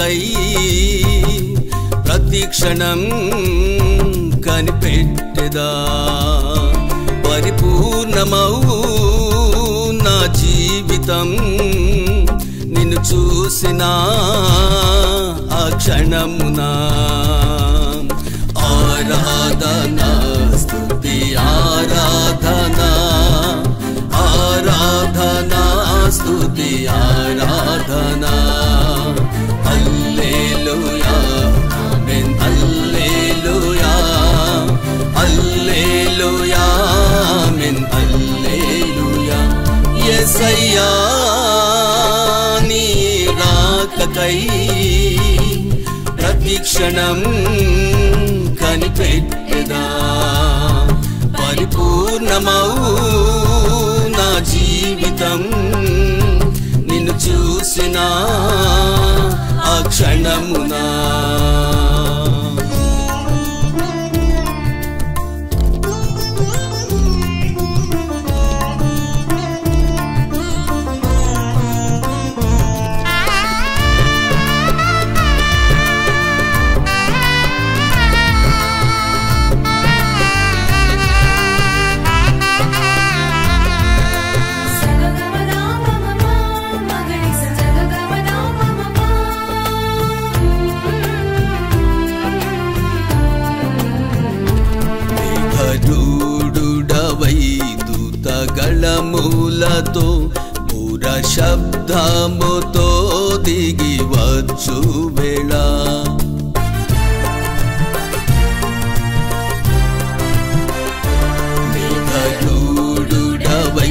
రాకకై ప్రతిక్షణం కనిపెట్టెదా పరిపూర్ణమౌ నా జీవితం నిన్ను చూసిన ఆ క్షణమునా ఆరాధన స్తుతి ఆరాధన ఆరాధన స్తుతి ఆరాధన హల్లెలూయా ఆమేన్ హల్లెలూయా హల్లెలూయా ఆమేన్ హల్లెలూయా యేసయ్యా నీ రాకకై ప్రతిక్షణం కనిపెట్టెదా పరిపూర్ణమౌ నా జీవితం నిన్ను చూసిన ఆ క్షణమునా మేఘరూఢుడవై దూతగళములతో పూర శబ్దముతో దిగి వచ్చు వేళ మేఘరూఢుడవై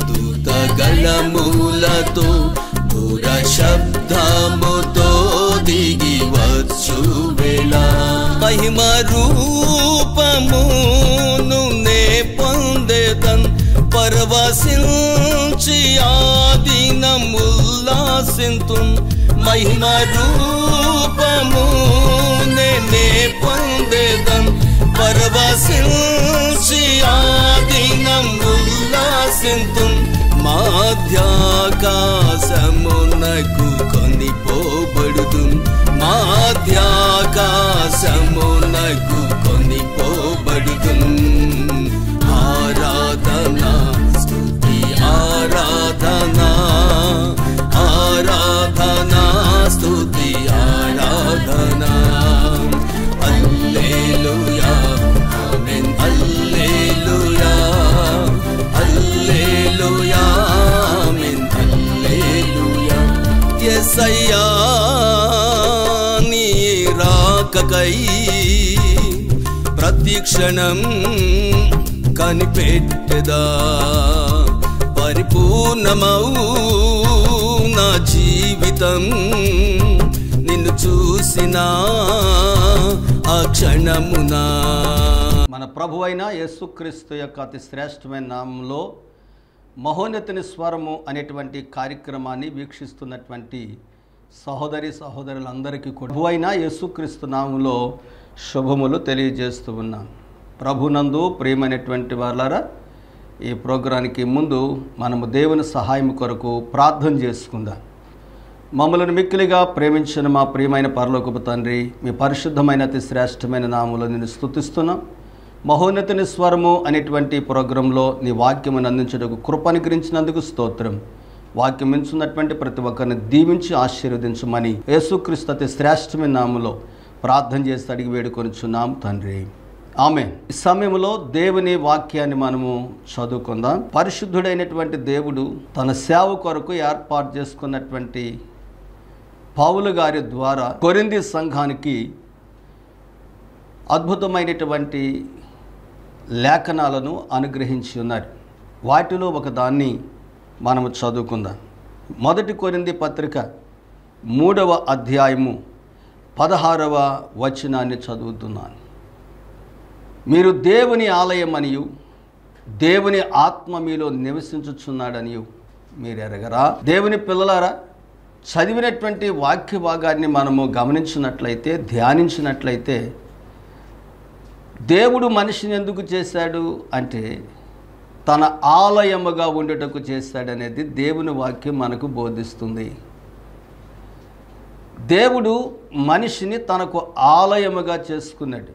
దూతగళములతో పూర శబ్దముతో దిగి వచ్చు వేళ మహిమ రూపమును నే పొందేదన్ పరవశించి ఆదినం ఉల్లాసింతు మహిమ రూపము నే పొందేదన్ పరవశించి ఆదినం ఉల్లాసింతు మాధ్యాకాశమునకు కొనిపోబడుదు మాధ్యాకాశమునకు కొనిపోబడుదు ఆరాధన స్తుతి ఆరాధన ఆరాధన స్తుతి ఆరాధన అల్లేలుయా ఆమేన్ అల్లేలుయా అల్లేలుయా ఆమేన్ అల్లేలుయా యేసయ్యా నీ రాకకై ప్రతిక్షణం కనిపెట్టెదా పరిపూర్ణమౌ నా జీవితం నిన్ను చూసిన ఆ క్షణమునా మన ప్రభు అయిన యేసుక్రీస్తు యొక్క అతి శ్రేష్టమైన నామంలో మహోన్నతిని స్వరము అనేటువంటి కార్యక్రమాన్ని వీక్షిస్తున్నటువంటి సహోదరి సహోదరులందరికీ కూడా ప్రభు అయిన యేసుక్రీస్తు నామంలో శుభములు తెలియజేస్తూ ఉన్నాం ప్రభునందు ప్రియమైనటువంటి వాళ్ళారా ఈ ప్రోగ్రానికి ముందు మనము దేవుని సహాయం కొరకు ప్రార్థన చేసుకుందాం మమ్మల్ని మిక్కిలిగా ప్రేమించిన మా ప్రియమైన పరలోకపు తండ్రి మీ పరిశుద్ధమైన అతి శ్రేష్టమైన నామంలో నేను స్తుతిస్తున్నాం మహోన్నతిని స్వరము అనేటువంటి ప్రోగ్రాంలో నీ వాక్యమును అందించడానికి కృపనుగ్రహించినందుకు స్తోత్రం వాక్యం ఎంచున్నటువంటి ప్రతి ఒక్కరిని దీవించి ఆశీర్వదించమని యేసుక్రీస్తు అతి శ్రేష్టమైన నామంలో ప్రార్థన చేసి అడిగి వేడుకొనిచున్నాం తండ్రి ఆమె ఈ సమయంలో దేవుని వాక్యాన్ని మనము చదువుకుందాం పరిశుద్ధుడైనటువంటి దేవుడు తన సేవ కొరకు ఏర్పాటు చేసుకున్నటువంటి పౌలు గారి ద్వారా కొరింది సంఘానికి అద్భుతమైనటువంటి లేఖనాలను అనుగ్రహించి ఉన్నారు వాటిలో ఒకదాన్ని మనము చదువుకుందాం మొదటి కొరింది పత్రిక మూడవ అధ్యాయము పదహారవ వచనాన్ని చదువుతున్నాను మీరు దేవుని ఆలయమనియు దేవుని ఆత్మ మీలో నివసించుచున్నాడనియు మీరు ఎరగరా దేవుని పిల్లలారా చదివినటువంటి వాక్య భాగాన్ని మనము గమనించినట్లయితే ధ్యానించినట్లయితే దేవుడు మనిషిని ఎందుకు చేశాడు అంటే తన ఆలయముగా ఉండుటకు చేశాడనేది దేవుని వాక్యం మనకు బోధిస్తుంది దేవుడు మనిషిని తనకు ఆలయముగా చేసుకున్నాడు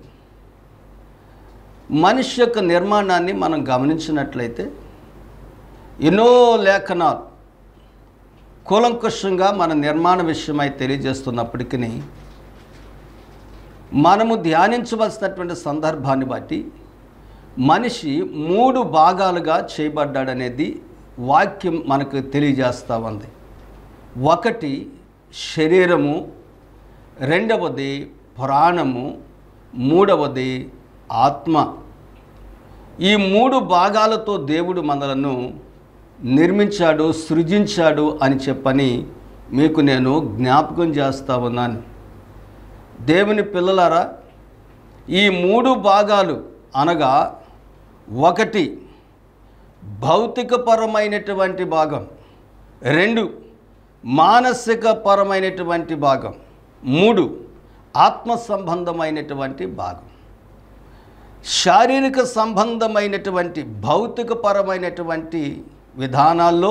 మనిషి యొక్క నిర్మాణాన్ని మనం గమనించినట్లయితే ఎన్నో లేఖనాలు కూలంకుషంగా మన నిర్మాణ విషయమై తెలియజేస్తున్నప్పటికీ మనము ధ్యానించవలసినటువంటి సందర్భాన్ని బట్టి మనిషి మూడు భాగాలుగా చేయబడ్డాడనేది వాక్యం మనకు తెలియజేస్తూ ఉంది ఒకటి శరీరము రెండవది ప్రాణము మూడవది ఆత్మ ఈ మూడు భాగాలతో దేవుడు మనలను నిర్మించాడు సృజించాడు అని చెప్పని మీకు నేను జ్ఞాపకం చేస్తా ఉన్నాను దేవుని పిల్లలారా ఈ మూడు భాగాలు అనగా ఒకటి భౌతికపరమైనటువంటి భాగం రెండు మానసిక పరమైనటువంటి భాగం మూడు ఆత్మ సంబంధమైనటువంటి భాగం శారీరక సంబంధమైనటువంటి భౌతికపరమైనటువంటి విధానాల్లో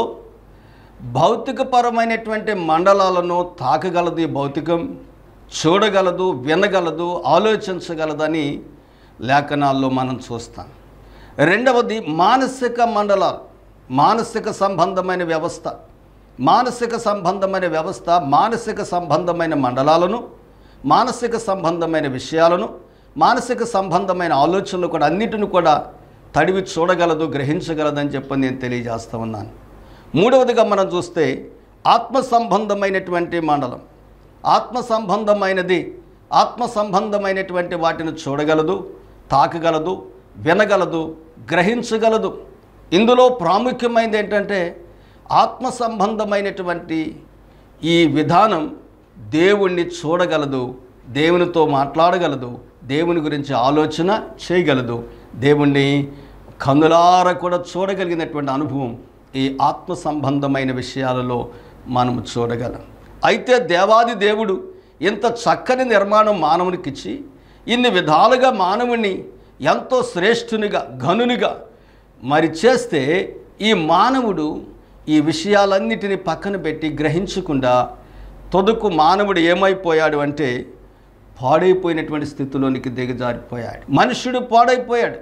భౌతికపరమైనటువంటి మండలాలను తాకగలదు ఈ భౌతికం చూడగలదు వినగలదు ఆలోచించగలదని లేఖనాల్లో మనం చూస్తాం రెండవది మానసిక మండలాలు మానసిక సంబంధమైన వ్యవస్థ మానసిక సంబంధమైన వ్యవస్థ మానసిక సంబంధమైన మండలాలను మానసిక సంబంధమైన విషయాలను మానసిక సంబంధమైన ఆలోచనలు కూడా అన్నిటిని కూడా తడివి చూడగలదు గ్రహించగలదని చెప్పి నేను తెలియజేస్తా ఉన్నాను మూడవదిగా మనం చూస్తే ఆత్మ సంబంధమైనటువంటి మండలం ఆత్మ సంబంధమైనది ఆత్మ సంబంధమైనటువంటి వాటిని చూడగలదు తాకగలదు వినగలదు గ్రహించగలదు ఇందులో ప్రాముఖ్యమైనది ఏంటంటే ఆత్మ సంబంధమైనటువంటి ఈ విధానం దేవుణ్ణి చూడగలదు దేవునితో మాట్లాడగలదు దేవుని గురించి ఆలోచన చేయగలదు దేవుణ్ణి కన్నులార కూడా చూడగలిగినటువంటి అనుభవం ఈ ఆత్మ సంబంధమైన విషయాలలో మనం చూడగలం అయితే దేవాది దేవుడు ఇంత చక్కని నిర్మాణం మానవునికిచ్చి ఇన్ని విధాలుగా మానవుని ఎంతో శ్రేష్ఠునిగా ఘనునిగా మరి చేస్తే ఈ మానవుడు ఈ విషయాలన్నిటిని పక్కన పెట్టి గ్రహించకుండా తొదుకు మానవుడు ఏమైపోయాడు అంటే పాడైపోయినటువంటి స్థితిలోనికి దిగజారిపోయాడు మనుషుడు పాడైపోయాడు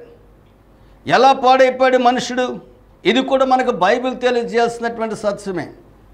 ఎలా పాడైపోయాడు మనుషుడు ఇది కూడా మనకు బైబిల్ తెలియజేస్తున్నటువంటి సత్యమే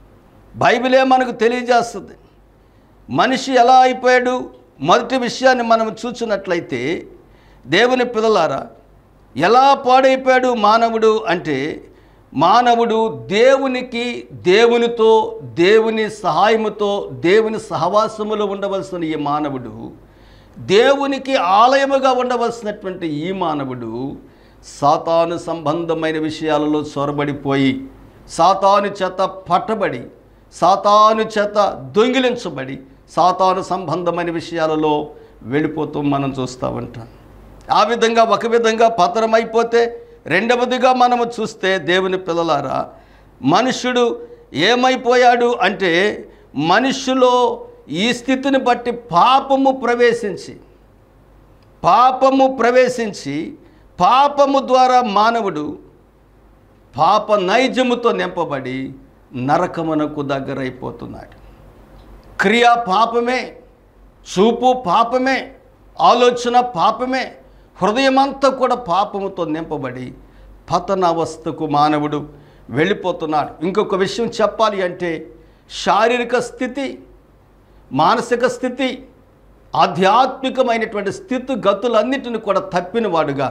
బైబిలే మనకు తెలియజేస్తుంది మనిషి ఎలా అయిపోయాడు మొదటి విషయాన్ని మనం చూసినట్లయితే దేవుని పిల్లలారా ఎలా పాడైపోయాడు మానవుడు అంటే మానవుడు దేవునికి దేవునితో దేవుని సహాయముతో దేవుని సహవాసములో ఉండవలసిన ఈ మానవుడు దేవునికి ఆలయముగా ఉండవలసినటువంటి ఈ మానవుడు సాతాను సంబంధమైన విషయాలలో చొరబడిపోయి సాతాను చేత పట్టబడి సాతాను చేత దొంగిలించబడి సాతాను సంబంధమైన విషయాలలో వెళ్ళిపోతూ మనం చూస్తూ ఉంటాం ఆ విధంగా ఒక విధంగా పతనమైపోతే రెండవదిగా మనము చూస్తే దేవుని పిల్లలారా మనుష్యుడు ఏమైపోయాడు అంటే మనుషులో ఈ స్థితిని బట్టి పాపము ప్రవేశించి పాపము ప్రవేశించి పాపము ద్వారా మానవుడు పాప నైజముతో నింపబడి నరకమునకు దగ్గరైపోతున్నాడు క్రియ పాపమే చూపు పాపమే ఆలోచన పాపమే హృదయమంతా కూడా పాపముతో నింపబడి పతనావస్థకు మానవుడు వెళ్ళిపోతున్నాడు ఇంకొక విషయం చెప్పాలి అంటే శారీరక స్థితి మానసిక స్థితి ఆధ్యాత్మికమైనటువంటి స్థితి గతులన్నిటిని కూడా తప్పిన వాడుగా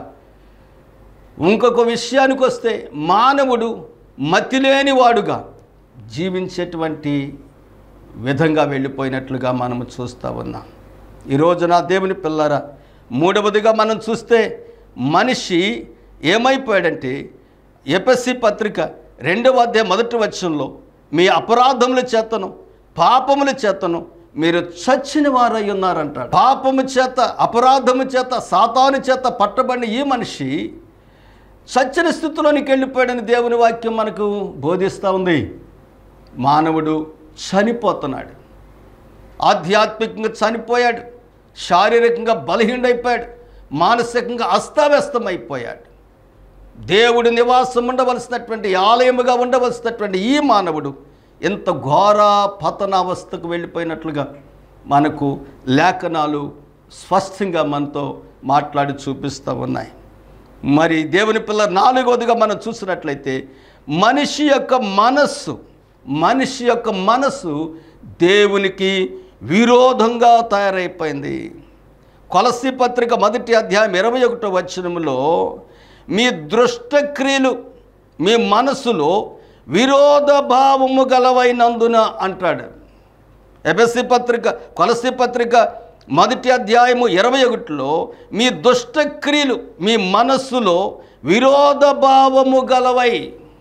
ఇంకొక విషయానికి వస్తే మానవుడు మతిలేని వాడుగా జీవించేటువంటి విధంగా వెళ్ళిపోయినట్లుగా మనము చూస్తూ ఉన్నాం ఈరోజు నా దేవుని పిల్లరా మూడవదిగా మనం చూస్తే మనిషి ఏమైపోయాడంటే ఎపసి పత్రిక రెండవ అధ్యాయం మొదటి వచ్చంలో మీ అపరాధముల చేతను పాపముల చేతను మీరు చచ్చిన వారై ఉన్నారంటాడు పాపము చేత అపరాధము చేత సాతాను చేత పట్టబడిన ఈ మనిషి సత్యన స్థితిలోనికి వెళ్ళిపోయాడని దేవుని వాక్యం మనకు బోధిస్తూ ఉంది మానవుడు చనిపోతున్నాడు ఆధ్యాత్మికంగా చనిపోయాడు శారీరకంగా బలహీనైపోయాడు మానసికంగా అస్తవ్యస్తమైపోయాడు దేవుడు నివాసం ఉండవలసినటువంటి ఆలయముగా ఉండవలసినటువంటి ఈ మానవుడు ఎంత ఘోర పతనావస్థకు వెళ్ళిపోయినట్లుగా మనకు లేఖనాలు స్పష్టంగా మనతో మాట్లాడి చూపిస్తూ ఉన్నాయి మరి దేవుని పిల్ల నాలుగవదిగా మనం చూసినట్లయితే మనిషి యొక్క మనస్సు మనిషి యొక్క మనస్సు దేవునికి విరోధంగా తయారైపోయింది కొలసి పత్రిక మొదటి అధ్యాయం ఇరవై ఒకటో వచనంలో మీ దృష్టక్రియలు మీ మనసులో విరోధ భావము గలవైనందున అంటాడు ఎబెస్సి పత్రిక కొలసి పత్రిక మొదటి అధ్యాయము ఇరవై ఒకటిలో మీ దుష్టక్రియలు మీ మనస్సులో విరోధ భావము గలవై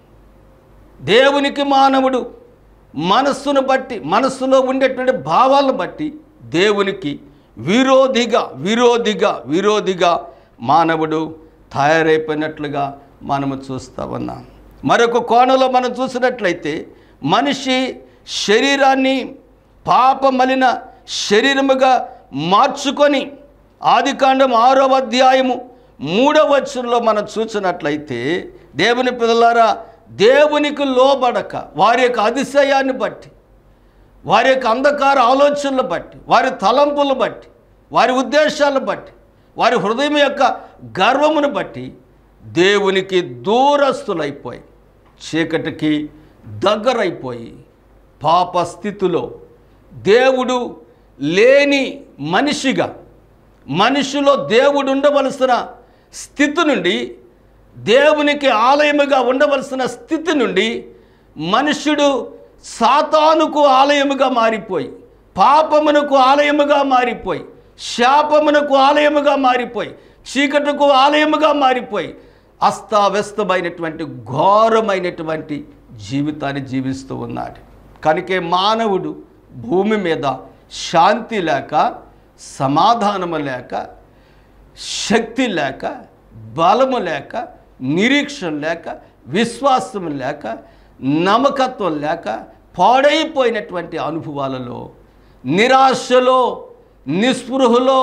దేవునికి మానవుడు మనస్సును బట్టి మనస్సులో ఉండేటువంటి భావాలను బట్టి దేవునికి విరోధిగా విరోధిగా విరోధిగా మానవుడు తయారైపోయినట్లుగా మనము చూస్తూ ఉన్నాం మరొక కోణంలో మనం చూసినట్లయితే మనిషి శరీరాన్ని పాపమలిన శరీరముగా మార్చుకొని ఆదికాండం ఆరో అధ్యాయము మూడవ వచనంలో మనం చూసినట్లయితే దేవుని పిల్లలారా దేవునికి లోబడక వారి యొక్క అతిశయాన్ని బట్టి వారి యొక్క అంధకార ఆలోచనలు బట్టి వారి తలంపులు బట్టి వారి ఉద్దేశాలను బట్టి వారి హృదయం యొక్క గర్వమును బట్టి దేవునికి దూరస్తులైపోయి చీకటికి దగ్గరైపోయి పాప స్థితిలో దేవుడు లేని మనిషిగా మనిషిలో దేవుడు ఉండవలసిన స్థితి నుండి దేవునికి ఆలయముగా ఉండవలసిన స్థితి నుండి మనుష్యుడు సాతానుకు ఆలయముగా మారిపోయి పాపమునకు ఆలయముగా మారిపోయి శాపమునకు ఆలయముగా మారిపోయి చీకటుకు ఆలయముగా మారిపోయి అస్తావ్యస్తమైనటువంటి ఘోరమైనటువంటి జీవితాన్ని జీవిస్తూ ఉన్నాడు కనుకే మానవుడు భూమి మీద శాంతి లేక సమాధానము లేక శక్తి లేక బలము లేక నిరీక్షణ లేక విశ్వాసం లేక నమ్మకత్వం లేక పాడైపోయినటువంటి అనుభవాలలో నిరాశలో నిస్పృహలో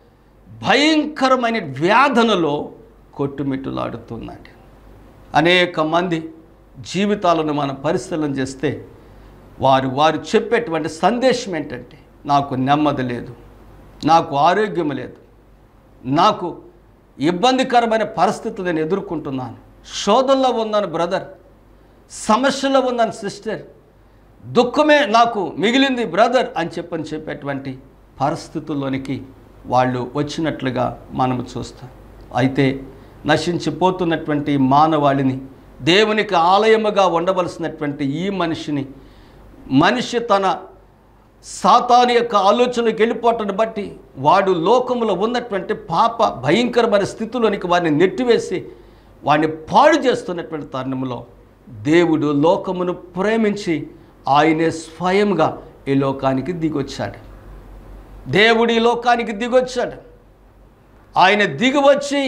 భయంకరమైన వ్యాధనలో కొట్టుమిట్టులాడుతున్నాడు అనేక మంది జీవితాలను మనం పరిశీలన చేస్తే వారు వారు చెప్పేటువంటి సందేశం ఏంటంటే నాకు నెమ్మది లేదు నాకు ఆరోగ్యం లేదు నాకు ఇబ్బందికరమైన పరిస్థితులు నేను ఎదుర్కొంటున్నాను శోధనలో ఉన్నాను బ్రదర్ సమస్యలో ఉన్నాను సిస్టర్ దుఃఖమే నాకు మిగిలింది బ్రదర్ అని చెప్పని చెప్పేటువంటి పరిస్థితుల్లోనికి వాళ్ళు వచ్చినట్లుగా మనము చూస్తాం అయితే నశించిపోతున్నటువంటి మానవాళిని దేవునికి ఆలయముగా ఉండవలసినటువంటి ఈ మనిషిని మనిషి తన సాతాను యొక్క ఆలోచనలకు వెళ్ళిపోవటాన్ని బట్టి వాడు లోకములో ఉన్నటువంటి పాప భయంకరమైన స్థితిలోనికి వారిని నెట్టివేసి వాడిని పాడు చేస్తున్నటువంటి తరుణంలో దేవుడు లోకమును ప్రేమించి ఆయనే స్వయంగా ఈ లోకానికి దిగొచ్చాడు దేవుడు ఈ లోకానికి దిగొచ్చాడు ఆయన దిగివచ్చి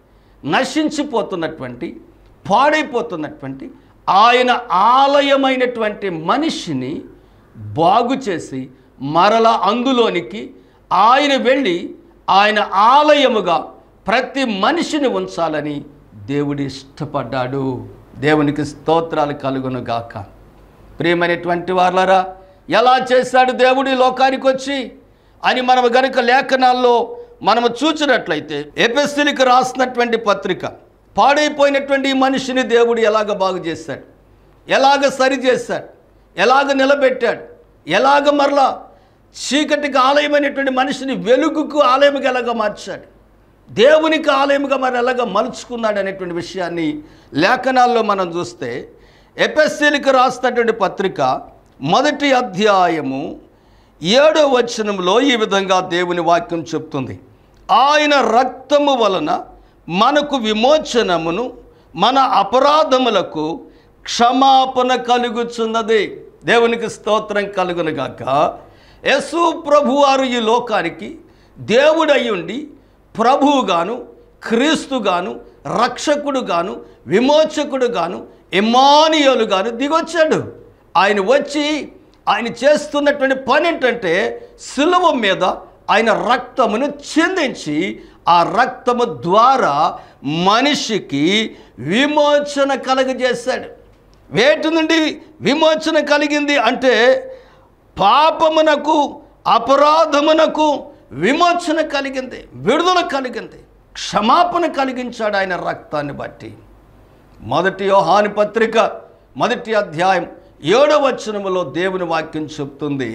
నశించిపోతున్నటువంటి పాడైపోతున్నటువంటి ఆయన ఆలయమైనటువంటి మనిషిని బాగు చేసి మరల అందులోనికి ఆయన వెళ్ళి ఆయన ఆలయముగా ప్రతి మనిషిని ఉంచాలని దేవుడు ఇష్టపడ్డాడు దేవునికి స్తోత్రాలు కలుగును గాక ప్రియమైనటువంటి వాళ్ళరా ఎలా చేశాడు దేవుడు ఈ లోకానికి వచ్చి అని మనం గనుక లేఖనాల్లో మనము చూసినట్లయితే ఎపిస్తిలికి రాసినటువంటి పత్రిక పాడైపోయినటువంటి ఈ మనిషిని దేవుడు ఎలాగ బాగు చేశాడు ఎలాగ సరి చేశాడు ఎలాగ నిలబెట్టాడు ఎలాగ మరలా చీకటికి ఆలయమైనటువంటి మనిషిని వెలుగుకు ఆలయముగా ఎలాగ మార్చాడు దేవునికి ఆలయముగా మరి ఎలాగ మలుచుకున్నాడు అనేటువంటి విషయాన్ని లేఖనాల్లో మనం చూస్తే ఎపిఎస్సీలకు రాసినటువంటి పత్రిక మొదటి అధ్యాయము ఏడో వచనంలో ఈ విధంగా దేవుని వాక్యం చెప్తుంది ఆయన రక్తము వలన మనకు విమోచనమును మన అపరాధములకు క్షమాపణ కలుగుచున్నది దేవునికి స్తోత్రం కలుగునుగాక యశు ప్రభువారు ఈ లోకానికి దేవుడై ఉండి ప్రభువుగాను క్రీస్తుగాను రక్షకుడుగాను విమోచకుడుగాను ఇమానియోలుగాను దిగొచ్చాడు ఆయన వచ్చి ఆయన చేస్తున్నటువంటి పని ఏంటంటే సులువ మీద ఆయన రక్తమును చిందించి ఆ రక్తము ద్వారా మనిషికి విమోచన కలగజేశాడు వేటి నుండి విమోచన కలిగింది అంటే పాపమునకు అపరాధమునకు విమోచన కలిగింది విడుదల కలిగింది క్షమాపణ కలిగించాడు ఆయన రక్తాన్ని బట్టి మొదటి యోహాని పత్రిక మొదటి అధ్యాయం ఏడవ వచనములో దేవుని వాక్యం చెప్తుంది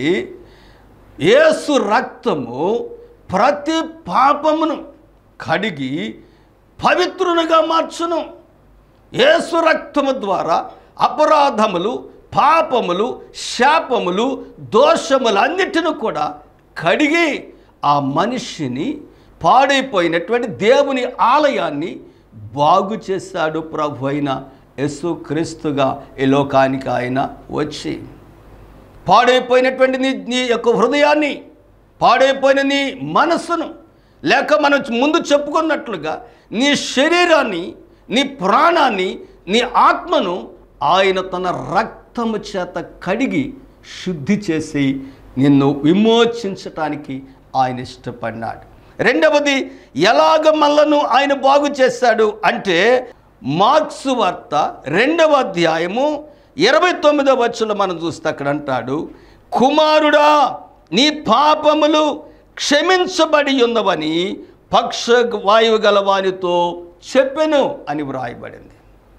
యేసు రక్తము ప్రతి పాపమును కడిగి పవిత్రునిగా మార్చును యేసు రక్తము ద్వారా అపరాధములు పాపములు శాపములు దోషములు అన్నిటిని కూడా కడిగి ఆ మనిషిని పాడైపోయినటువంటి దేవుని ఆలయాన్ని బాగు చేశాడు ప్రభు అయిన యేసు క్రీస్తుగా ఈ లోకానికి ఆయన వచ్చి పాడైపోయినటువంటి నీ నీ యొక్క హృదయాన్ని పాడైపోయిన నీ మనస్సును లేక మనం ముందు చెప్పుకున్నట్లుగా నీ శరీరాన్ని నీ ప్రాణాన్ని నీ ఆత్మను ఆయన తన రక్తము చేత కడిగి శుద్ధి చేసి నిన్ను విమోచించటానికి ఆయన ఇష్టపడినాడు రెండవది ఎలాగ మళ్ళను ఆయన బాగు చేశాడు అంటే మార్క్స్ వార్త రెండవ అధ్యాయము ఇరవై తొమ్మిదవ వచ్చులో మనం చూస్తే అక్కడ అంటాడు కుమారుడా నీ పాపములు క్షమించబడి ఉన్నవని పక్ష వాయువు గల వానితో చెప్పెను అని వ్రాయబడింది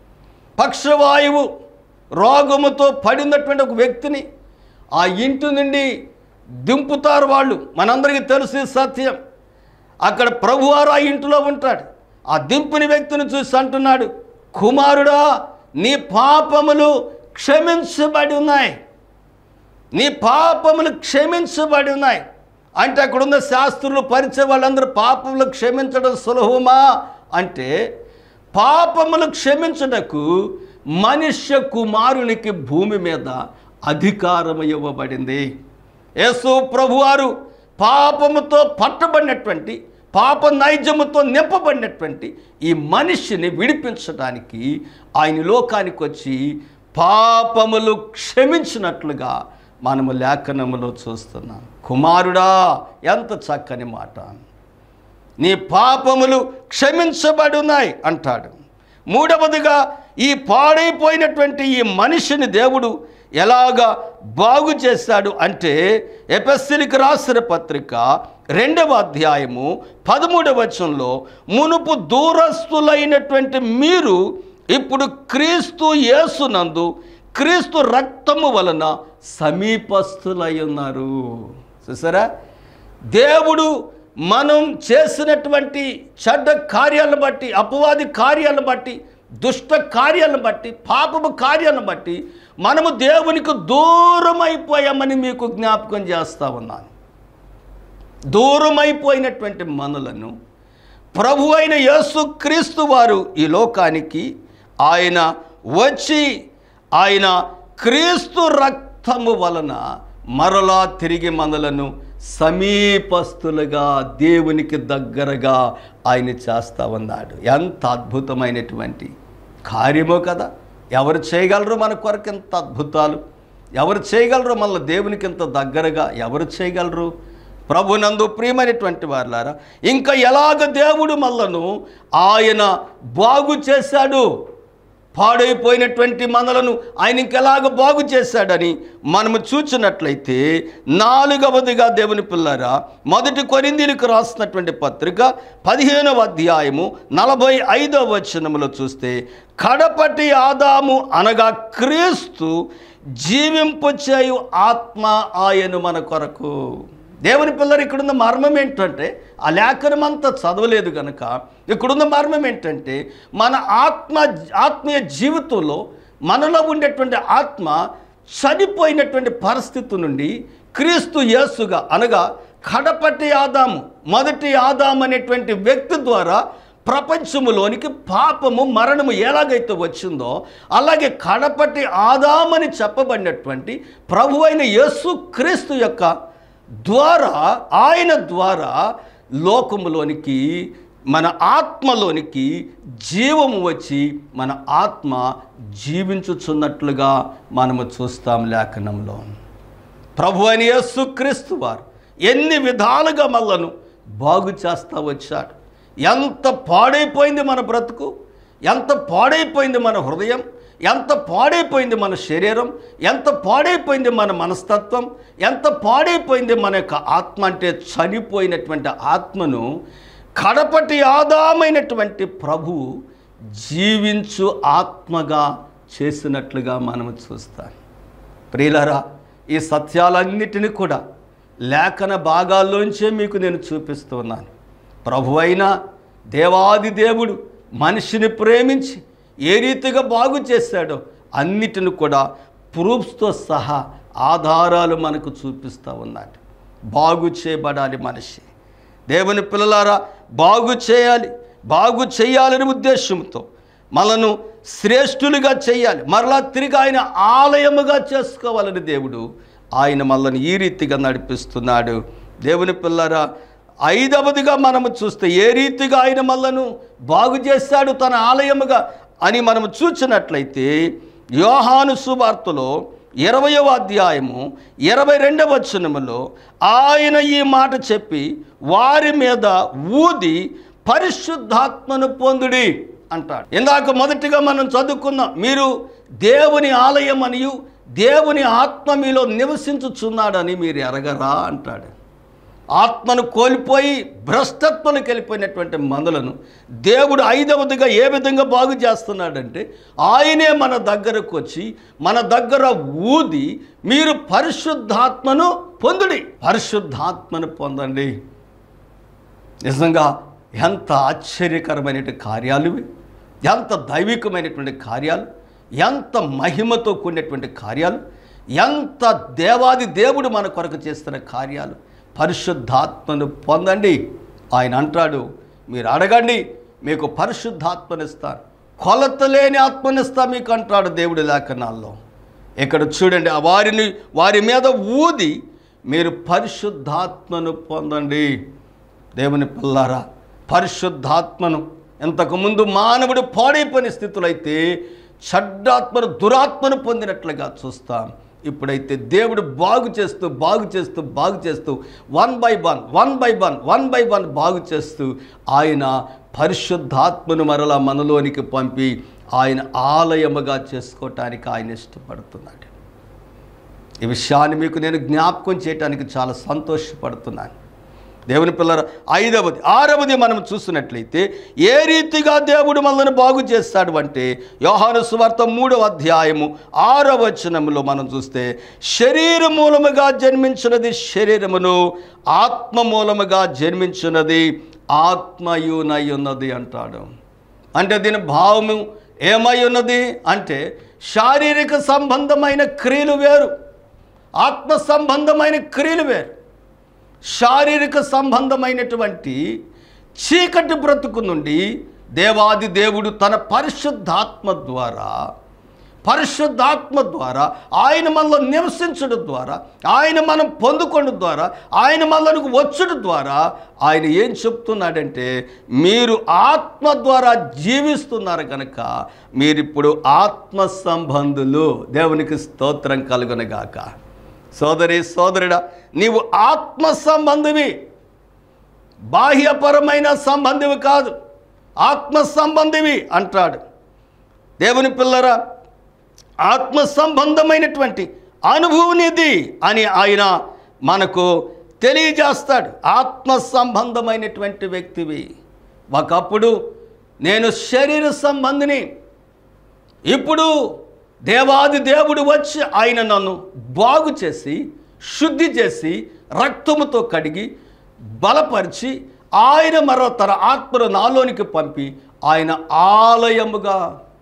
పక్షవాయువు రోగముతో పడినటువంటి ఒక వ్యక్తిని ఆ ఇంటి నుండి దింపుతారు వాళ్ళు మనందరికీ తెలిసి సత్యం అక్కడ ప్రభువారు ఆ ఇంటిలో ఉంటాడు ఆ దింపుని వ్యక్తిని చూసి అంటున్నాడు కుమారుడా నీ పాపములు క్షమించబడి ఉన్నాయి నీ పాపములు క్షమించబడి ఉన్నాయి అంటే అక్కడున్న శాస్త్రులు పరిచే వాళ్ళందరూ పాపములు క్షమించడం సులభమా అంటే పాపములు క్షమించుటకు మనుష్య కుమారునికి భూమి మీద అధికారం ఇవ్వబడింది యేసు ప్రభువారు పాపముతో పట్టబడినటువంటి పాప నైజముతో నింపబడినటువంటి ఈ మనిషిని విడిపించడానికి ఆయన లోకానికి వచ్చి పాపములు క్షమించినట్లుగా మనము లేఖనములో చూస్తున్నాం కుమారుడా ఎంత చక్కని మాట నీ పాపములు క్షమించబడున్నాయి అంటాడు మూడవదిగా ఈ పాడైపోయినటువంటి ఈ మనిషిని దేవుడు ఎలాగా బాగు చేశాడు అంటే ఎపస్సిలికి రాసిన పత్రిక రెండవ అధ్యాయము పదమూడవ వచనంలో మునుపు దూరస్తులైనటువంటి మీరు ఇప్పుడు క్రీస్తు యేసునందు క్రీస్తు రక్తము వలన సమీపస్తులై ఉన్నారు చూసారా దేవుడు మనం చేసినటువంటి చెడ్డ కార్యాలను బట్టి అపవాది కార్యాలను బట్టి దుష్ట కార్యాలను బట్టి పాపము కార్యాలను బట్టి మనము దేవునికి దూరం అయిపోయామని మీకు జ్ఞాపకం చేస్తా ఉన్నాను దూరమైపోయినటువంటి మనలను ప్రభు అయిన యేసు క్రీస్తు వారు ఈ లోకానికి ఆయన వచ్చి ఆయన క్రీస్తు రక్తము వలన మరలా తిరిగి మనలను సమీపస్తులుగా దేవునికి దగ్గరగా ఆయన చేస్తా ఉన్నాడు ఎంత అద్భుతమైనటువంటి కార్యమో కదా ఎవరు చేయగలరు మన కొరకు ఎంత అద్భుతాలు ఎవరు చేయగలరు మళ్ళీ దేవునికి ఇంత దగ్గరగా ఎవరు చేయగలరు ప్రభునందు ప్రియమైనటువంటి వారులారా ఇంకా ఎలాగ దేవుడు మళ్ళను ఆయన బాగు చేశాడు పాడైపోయినటువంటి మనలను ఆయన ఇంకెలాగ బాగు చేశాడని మనము చూచినట్లయితే నాలుగవదిగా దేవుని పిల్లరా మొదటి కొరిందీలకు రాసినటువంటి పత్రిక పదిహేనవ అధ్యాయము నలభై ఐదవ వచనములో చూస్తే కడపటి ఆదాము అనగా క్రీస్తు జీవింపు చేయు ఆత్మ ఆయను మన కొరకు దేవుని పిల్లలు ఇక్కడున్న మర్మం ఏంటంటే ఆ లేఖనం అంతా చదవలేదు కనుక ఇక్కడున్న మర్మం ఏంటంటే మన ఆత్మ ఆత్మీయ జీవితంలో మనలో ఉండేటువంటి ఆత్మ చనిపోయినటువంటి పరిస్థితి నుండి క్రీస్తు యేసుగా అనగా కడపటి ఆదాము మొదటి ఆదాము అనేటువంటి వ్యక్తి ద్వారా ప్రపంచములోనికి పాపము మరణము ఎలాగైతే వచ్చిందో అలాగే కడపటి ఆదామని చెప్పబడినటువంటి ప్రభు అయిన యేసు క్రీస్తు యొక్క ద్వారా ఆయన ద్వారా లోకములోనికి మన ఆత్మలోనికి జీవము వచ్చి మన ఆత్మ జీవించుచున్నట్లుగా మనము చూస్తాం లేఖనంలో ప్రభు అని యేసుక్రీస్తు వారు ఎన్ని విధాలుగా మనలను బాగు చేస్తా వచ్చాడు ఎంత పాడైపోయింది మన బ్రతుకు ఎంత పాడైపోయింది మన హృదయం ఎంత పాడైపోయింది మన శరీరం ఎంత పాడైపోయింది మన మనస్తత్వం ఎంత పాడైపోయింది మన యొక్క ఆత్మ అంటే చనిపోయినటువంటి ఆత్మను కడపటి ఆదామైనటువంటి ప్రభు జీవించు ఆత్మగా చేసినట్లుగా మనము చూస్తాం ప్రియులరా ఈ సత్యాలన్నిటినీ కూడా లేఖన భాగాల్లోంచే మీకు నేను చూపిస్తున్నాను ప్రభు అయిన దేవాది దేవుడు మనిషిని ప్రేమించి ఏ రీతిగా బాగు చేశాడో అన్నిటిని కూడా ప్రూఫ్స్తో సహా ఆధారాలు మనకు చూపిస్తూ ఉన్నాడు బాగు చేయబడాలి మనిషి దేవుని పిల్లలారా బాగు చేయాలి బాగు చేయాలని ఉద్దేశంతో మనను శ్రేష్ఠులుగా చేయాలి మరలా తిరిగి ఆయన ఆలయముగా చేసుకోవాలని దేవుడు ఆయన మనల్ని ఈ రీతిగా నడిపిస్తున్నాడు దేవుని పిల్లరా ఐదవదిగా మనము చూస్తే ఏ రీతిగా ఆయన మనలను బాగు చేశాడు తన ఆలయముగా అని మనము చూసినట్లయితే యోహాను సువార్తలో ఇరవయవ అధ్యాయము ఇరవై రెండవ వచనములో ఆయన ఈ మాట చెప్పి వారి మీద ఊది పరిశుద్ధాత్మను పొందుడి అంటాడు ఇందాక మొదటిగా మనం చదువుకున్నాం మీరు దేవుని ఆలయం అనియు దేవుని ఆత్మ మీలో నివసించుచున్నాడని మీరు ఎరగరా అంటాడు ఆత్మను కోల్పోయి భ్రష్టత్వనికి వెళ్ళిపోయినటువంటి మందులను దేవుడు ఐదవదిగా ఏ విధంగా బాగు చేస్తున్నాడంటే ఆయనే మన దగ్గరకు వచ్చి మన దగ్గర ఊది మీరు పరిశుద్ధాత్మను పొందుడి పరిశుద్ధాత్మను పొందండి నిజంగా ఎంత ఆశ్చర్యకరమైనటువంటి కార్యాలు ఇవి ఎంత దైవికమైనటువంటి కార్యాలు ఎంత మహిమతో కూడినటువంటి కార్యాలు ఎంత దేవాది దేవుడు మన కొరకు చేస్తున్న కార్యాలు పరిశుద్ధాత్మను పొందండి ఆయన అంటాడు మీరు అడగండి మీకు పరిశుద్ధాత్మనిస్తాను కొలత లేని ఆత్మనిస్తా మీకు అంటాడు దేవుడి లేఖనాల్లో ఇక్కడ చూడండి ఆ వారిని వారి మీద ఊది మీరు పరిశుద్ధాత్మను పొందండి దేవుని పిల్లారా పరిశుద్ధాత్మను ఇంతకుముందు మానవుడు పాడైపోయిన స్థితులు అయితే చెడ్డాత్మను దురాత్మను పొందినట్లుగా చూస్తాం ఇప్పుడైతే దేవుడు బాగు చేస్తూ బాగు చేస్తూ బాగు చేస్తూ one by one one by one one by one బాగు చేస్తూ ఆయన పరిశుద్ధాత్మను మరలా మనలోనికి పంపి ఆయన ఆలయముగా చేసుకోవటానికి ఆయన ఇష్టపడుతున్నాడు ఈ విషయాన్ని మీకు నేను జ్ఞాపకం చేయడానికి చాలా సంతోషపడుతున్నాను దేవుని పిల్లల ఐదవది ఆరవది మనం చూసినట్లయితే ఏ రీతిగా దేవుడు మనల్ని బాగు చేస్తాడు అంటే యోహాను సువార్త మూడవ అధ్యాయము ఆరవ వచనములో మనం చూస్తే శరీర మూలముగా జన్మించినది శరీరమును ఆత్మ మూలముగా జన్మించినది ఆత్మయునై ఉన్నది అంటాడు అంటే దీని భావము ఏమై ఉన్నది అంటే శారీరక సంబంధమైన క్రియలు వేరు ఆత్మ సంబంధమైన క్రియలు వేరు శారీరక సంబంధమైనటువంటి చీకటి బ్రతుకు నుండి దేవాది దేవుడు తన పరిశుద్ధాత్మ ద్వారా పరిశుద్ధాత్మ ద్వారా ఆయన మనలో నివసించడం ద్వారా ఆయన మనం పొందుకోవడం ద్వారా ఆయన మనలకు వచ్చడం ద్వారా ఆయన ఏం చెప్తున్నాడంటే మీరు ఆత్మ ద్వారా జీవిస్తున్నారు కనుక మీరిప్పుడు ఆత్మ సంబంధులు దేవునికి స్తోత్రం కలుగునగాక సోదరి సోదరుడా నీవు ఆత్మ సంబంధివి బాహ్యపరమైన సంబంధివి కాదు ఆత్మ సంబంధివి అంటాడు దేవుని పిల్లరా ఆత్మ సంబంధమైనటువంటి అనుభూనిది అని ఆయన మనకు తెలియజేస్తాడు ఆత్మ సంబంధమైనటువంటి వ్యక్తివి ఒకప్పుడు నేను శరీర సంబంధిని ఇప్పుడు దేవాది దేవుడు వచ్చి ఆయన నన్ను బాగు చేసి శుద్ధి చేసి రక్తముతో కడిగి బలపరిచి ఆయన మరో తన ఆత్మను నాలోనికి పంపి ఆయన ఆలయముగా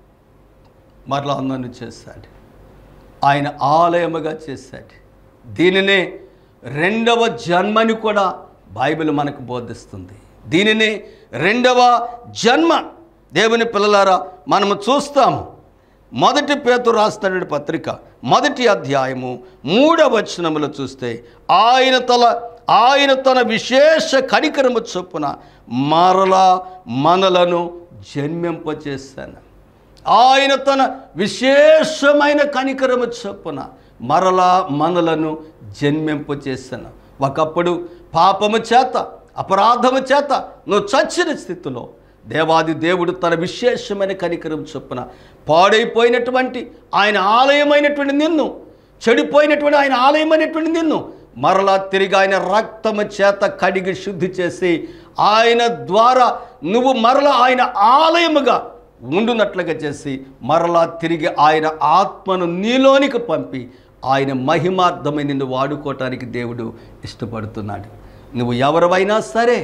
మరలా నన్ను చేశాడు ఆయన ఆలయముగా చేశాడు దీనినే రెండవ జన్మని కూడా బైబిల్ మనకు బోధిస్తుంది దీనిని రెండవ జన్మ దేవుని పిల్లలారా మనము చూస్తాము మొదటి పేతు రాస్తున్న పత్రిక మొదటి అధ్యాయము మూడవ వచనములో చూస్తే ఆయన తల ఆయన తన విశేష కనికరము చొప్పున మరలా మనలను జన్మింపచేశాను ఆయన తన విశేషమైన కనికరము చొప్పున మరలా మనలను జన్మింపు చేశాను ఒకప్పుడు పాపము చేత అపరాధము చేత నువ్వు చచ్చిన స్థితిలో దేవాది దేవుడు తన విశేషమైన కనికరం చొప్పున పాడైపోయినటువంటి ఆయన ఆలయమైనటువంటి నిన్ను చెడిపోయినటువంటి ఆయన ఆలయమైనటువంటి నిన్ను మరలా తిరిగి ఆయన రక్తము చేత కడిగి శుద్ధి చేసి ఆయన ద్వారా నువ్వు మరలా ఆయన ఆలయముగా ఉండునట్లుగా చేసి మరలా తిరిగి ఆయన ఆత్మను నీలోనికి పంపి ఆయన మహిమార్థమై నిన్ను వాడుకోవటానికి దేవుడు ఇష్టపడుతున్నాడు నువ్వు ఎవరివైనా సరే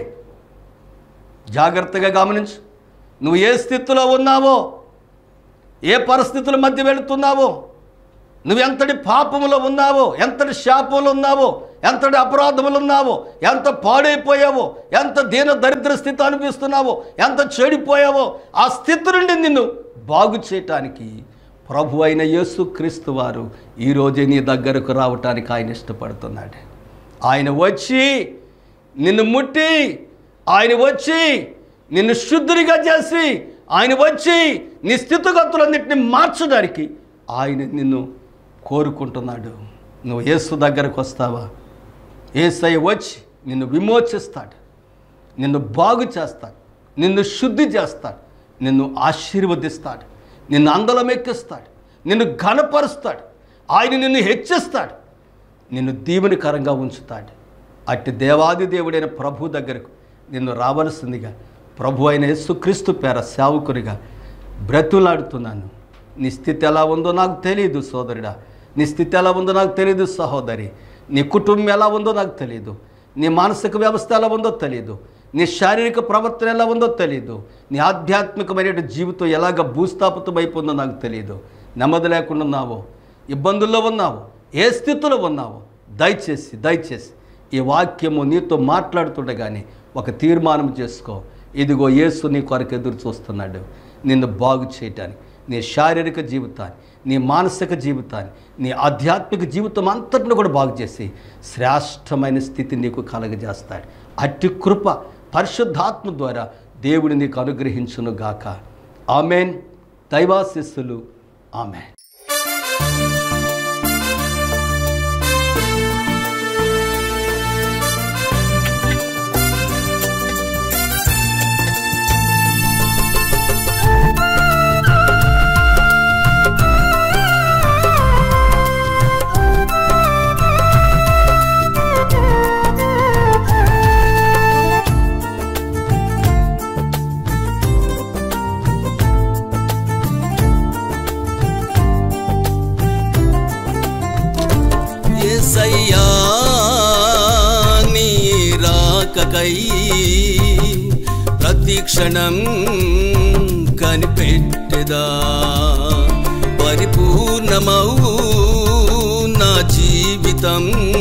జాగ్రత్తగా గమనించు నువ్వు ఏ స్థితిలో ఉన్నావో ఏ పరిస్థితుల మధ్య వెళుతున్నావో నువ్వు ఎంతటి పాపములో ఉన్నావో ఎంతటి శాపంలో ఉన్నావో ఎంతటి అపరాధములు ఉన్నావో ఎంత పాడైపోయావో ఎంత దీన దరిద్ర స్థితి అనిపిస్తున్నావో ఎంత చెడిపోయావో ఆ స్థితి నుండి నిన్ను బాగు చేయటానికి ప్రభు అయిన యేసుక్రీస్తు వారు ఈరోజే నీ దగ్గరకు రావటానికి ఆయన ఇష్టపడుతున్నాడు ఆయన వచ్చి నిన్ను ముట్టి ఆయన వచ్చి నిన్ను శుద్ధునిగా చేసి ఆయన వచ్చి నీ స్థితిగతులన్నింటినీ మార్చడానికి ఆయన నిన్ను కోరుకుంటున్నాడు నువ్వు యేసు దగ్గరకు వస్తావా ఏసై వచ్చి నిన్ను విమోచిస్తాడు నిన్ను బాగు చేస్తాడు నిన్ను శుద్ధి చేస్తాడు నిన్ను ఆశీర్వదిస్తాడు నిన్ను అందలం ఎక్కిస్తాడు నిన్ను ఘనపరుస్తాడు ఆయన నిన్ను హెచ్చిస్తాడు నిన్ను దీవెనకరంగా ఉంచుతాడు అట్టి దేవాది దేవుడైన ప్రభు దగ్గరకు నిన్ను రావలసిందిగా ప్రభు అయిన యేసుక్రీస్తు పేర సేవకునిగా బ్రతులాడుతున్నాను నీ స్థితి ఎలా ఉందో నాకు తెలియదు సోదరుడా నీ స్థితి ఎలా ఉందో నాకు తెలియదు సహోదరి నీ కుటుంబం ఎలా ఉందో నాకు తెలియదు నీ మానసిక వ్యవస్థ ఎలా ఉందో తెలియదు నీ శారీరక ప్రవర్తన ఎలా ఉందో తెలియదు నీ ఆధ్యాత్మికమైన జీవితం ఎలాగ భూస్థాపితమైపోయిందో నాకు తెలియదు నెమ్మది లేకుండా ఉన్నావో ఇబ్బందుల్లో ఉన్నావు ఏ స్థితిలో ఉన్నావో దయచేసి దయచేసి ఈ వాక్యము నీతో మాట్లాడుతుండగానే ఒక తీర్మానం చేసుకో ఇదిగో యేసు నీ కొరకు ఎదురు చూస్తున్నాడు నిన్ను బాగు చేయటానికి నీ శారీరక జీవితాన్ని నీ మానసిక జీవితాన్ని నీ ఆధ్యాత్మిక జీవితం అంతటిని కూడా బాగు చేసి శ్రేష్టమైన స్థితి నీకు కలగజేస్తాడు అట్టి కృప పరిశుద్ధాత్మ ద్వారా దేవుడు నీకు అనుగ్రహించును గాక ఆమెన్ దైవాశిస్సులు ఆమెన్ ఏసయ్యా నీ రాకకై ప్రతి క్షణం కనిపెట్టెదా పరిపూర్ణమవు నా జీవితం